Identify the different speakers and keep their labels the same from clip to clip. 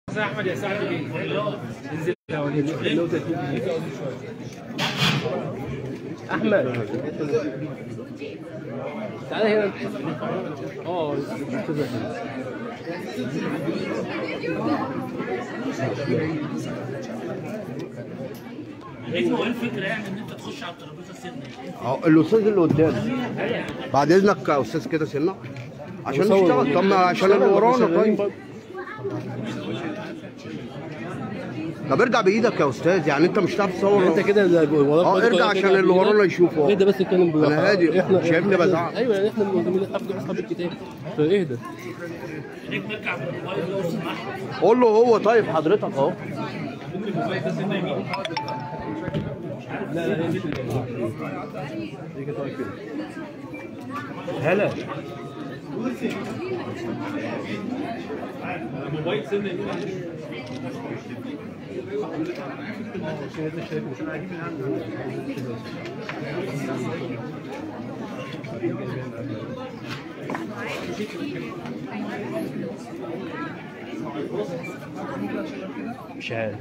Speaker 1: يا احمد يا سعد انزل يا وليد احمد تعالى هنا اه كده
Speaker 2: هو ايه الفكره يعني ان انت تخش على الترابيزه سنه
Speaker 3: اهو الاستاذ اللي قدام بعد اذنك يا استاذ كده سنه عشان نشتغل طب ما عشان اللي ورانا طيب طب ارجع بايدك يا استاذ يعني انت مش هتعرف تصور
Speaker 1: انت كده ده وراك
Speaker 3: اه
Speaker 1: برضه
Speaker 3: ارجع
Speaker 1: كده
Speaker 3: عشان اللي ورانا يشوفه
Speaker 1: اهدى بس اتكلم بالراحه
Speaker 3: انا هادي
Speaker 1: احنا
Speaker 3: شايفني
Speaker 1: احنا-
Speaker 3: بزعق
Speaker 1: ايوه يعني احنا المنظمين اصحاب اصحاب الكتاب فاهدى
Speaker 2: خليك نرجع بالموبايل لو سمحت
Speaker 3: قول له هو طيب حضرتك اهو
Speaker 1: لا لا هي هلا موبايل سنة مش عارف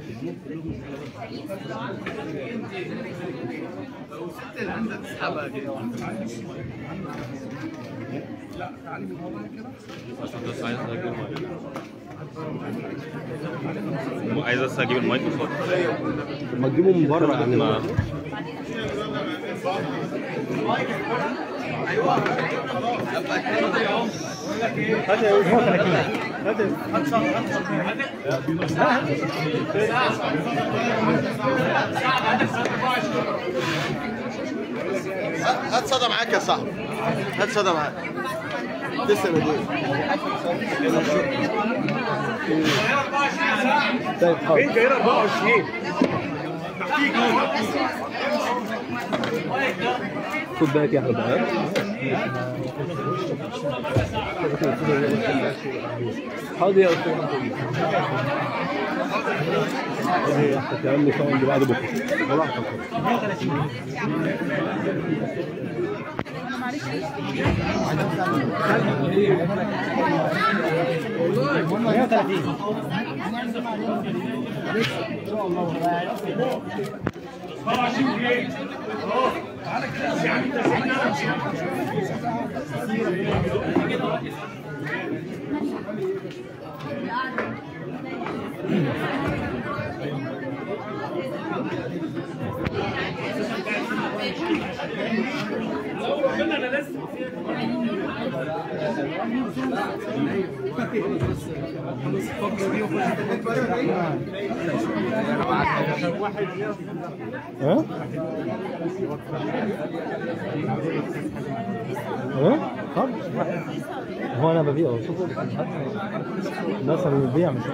Speaker 4: عايز بس اجيب المايك وصوت
Speaker 3: ما تجيبه من بره يعني
Speaker 4: ما
Speaker 3: هات صدى معاك يا صاحبي هات صدى معاك تسلم ايديك
Speaker 1: طيب حاضر خد بالك يا احمد ها؟ حاضر يا استاذ ايه يا احمد تعمل لي شغل اللي بعد بكره براحتك ها؟ ها؟ طب هو انا ببيع شوفوا الناس اللي بتبيع مش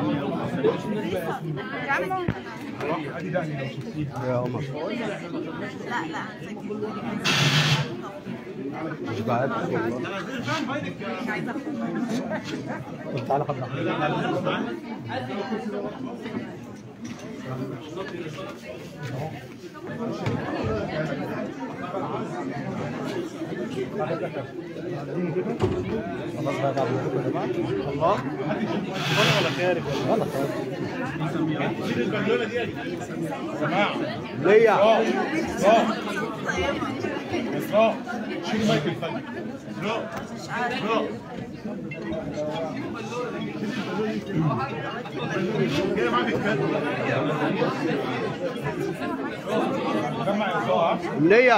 Speaker 1: يا قمر
Speaker 5: لا لا
Speaker 1: مش بعد طب تعالى خد خلاص بقى بعد الشكر يا جماعه الله ولا خارج ولا خارج
Speaker 3: ليا ليا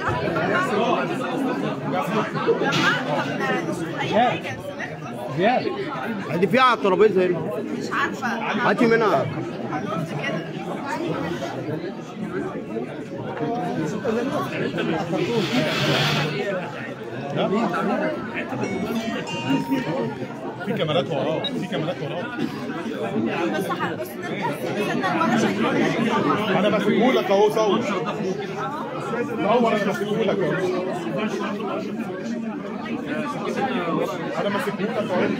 Speaker 1: زياد
Speaker 3: ادي فيها على الترابيزه هنا
Speaker 5: مش عارفه
Speaker 3: هاتي منها
Speaker 6: في كاميرات وراه في كاميرات وراه
Speaker 5: بس ح- بس استنى ورا شكله
Speaker 6: انا بسيبهولك اهو صور صور انا بسيبهولك اهو انا بسيبهولك اهو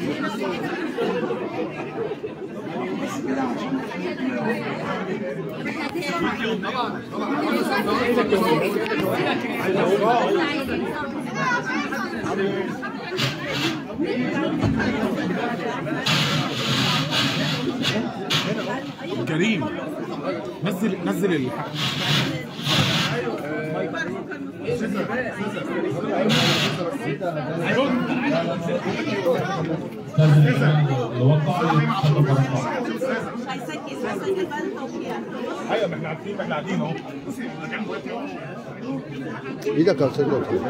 Speaker 5: Thank
Speaker 6: كريم نزل نزل ال...
Speaker 5: مش هيسجل هيسجل بعد التوقيع
Speaker 6: ايوه ما احنا عارفين ما احنا قاعدين اهو
Speaker 3: ايدك يا استاذ لطفي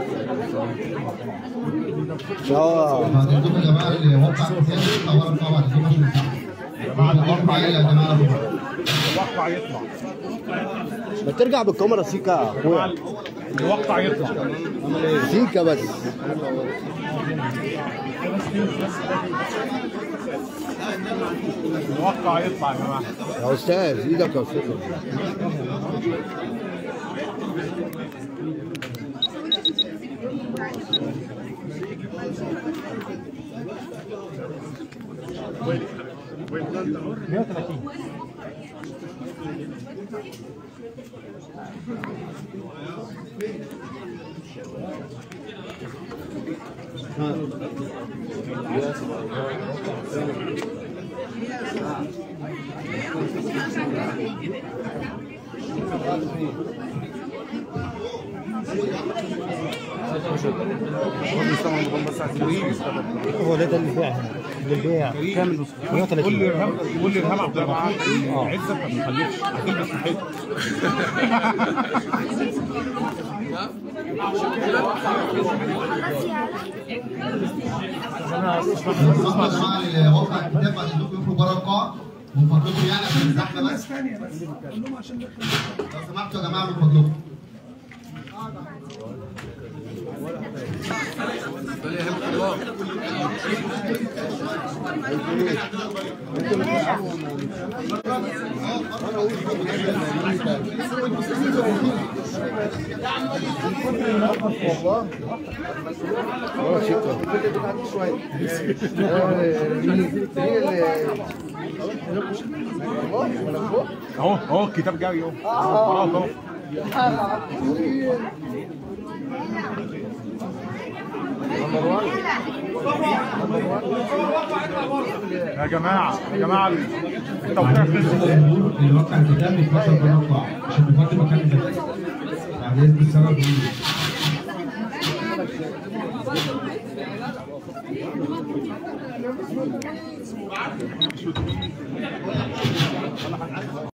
Speaker 3: اه
Speaker 7: بعدين يا جماعه الواقع الثاني اولا طبعا دي مش
Speaker 6: جماعه الواقع
Speaker 7: يا جماعه
Speaker 6: الواقع يطلع
Speaker 3: ما ترجع بالكاميرا سيكا يا اخويا
Speaker 6: الواقع يطلع
Speaker 3: سيكا بس
Speaker 6: الواقع يطلع يا جماعه
Speaker 3: يا استاذ ايدك يا استاذ
Speaker 1: هو ده ده البيع هنا للبيع كامل
Speaker 6: قول لي
Speaker 1: 130
Speaker 6: ارهام قول لي ارهام عبد الرحمن عزت ما تخليكش هتلبس الحته
Speaker 7: اتفضل يا جماعه الواقع الكتاب بعد انكم يخرجوا بره القاعه من فضلكم يعني عشان الزحمه بس لو سمحتوا يا جماعه من فضلكم
Speaker 3: اه سيكا
Speaker 6: اهو اهو الكتاب جاي اهو خلاص اهو يا جماعه يا جماعه التوقيع خلص
Speaker 7: الواقع الكتاب يتفصل بره القاعه عشان نفضي مكان الناس بعد اذن السبب